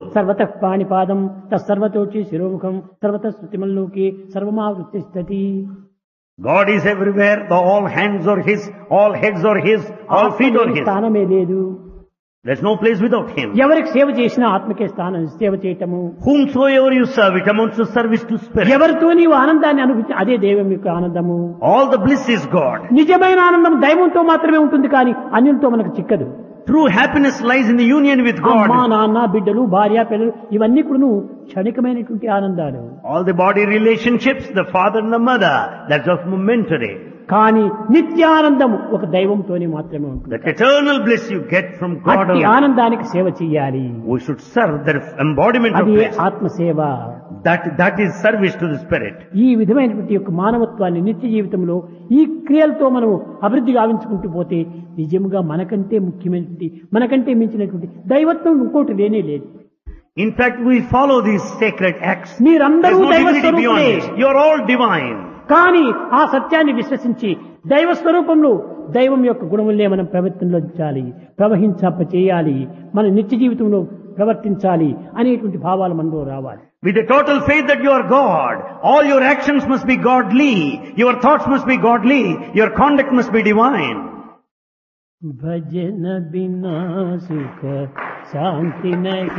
సర్వత పాణిపాదం తత్సర్వతోచి శిరోముఖం సర్వత శృతిమల్లోకి సర్వమావృత్తిష్టతి God is everywhere. The all hands are His, all heads are His, all feet are His. స్థానమే లేదు There's no place without Him. ఎవరికి సేవ చేసినా ఆత్మకే స్థానం సేవ చేయటము Whomsoever you serve, it amounts to service to Spirit. ఎవరితో నీవు ఆనందాన్ని అనుభవించి అదే దైవం యొక్క ఆనందము All the bliss is God. నిజమైన ఆనందం దైవంతో మాత్రమే ఉంటుంది కానీ అన్యులతో మనకు చిక్కదు True happiness lies in the union with అమ్మా God. నాన్న బిడ్డలు భార్య పిల్లలు ఇవన్నీ కూడా క్షణికమైనటువంటి ఆనందాలు All the body relationships, the father and the mother, that's of momentary. కానీ నిత్యానందం ఒక దైవంతోనే మాత్రమే ఉంటుంది That eternal bliss you get from God అట్టి alone. ఆనందానికి సేవ చెయ్యాలి We should serve the embodiment of అది bliss. ఆత్మసేవ That, that is service to the Spirit. ఈ విధమైనటువంటి యొక్క మానవత్వాన్ని నిత్య జీవితంలో ఈ క్రియలతో మనం అభివృద్ధి గావించుకుంటూ పోతే నిజముగా మనకంటే ముఖ్యమైనటువంటి మనకంటే మించినటువంటి దైవత్వం ఇంకోటి లేనే లేదు In fact, we follow these sacred acts. మీరందరూ There's no దైవ divinity beyond స్వరూపులే this. You're all divine. కానీ ఆ సత్యాన్ని విశ్వసించి దైవ స్వరూపంలో దైవం యొక్క గుణములనే మనం ప్రవర్తించాలి ప్రవహించప్ప చేయాలి మన నిత్య జీవితంలో ప్రవర్తించాలి అనేటువంటి భావాలు మనలో రావాలి With a total faith that you are God, all your actions must be godly, your thoughts must be godly, your conduct must be divine. భజన బినా సుఖ శాంతి నహి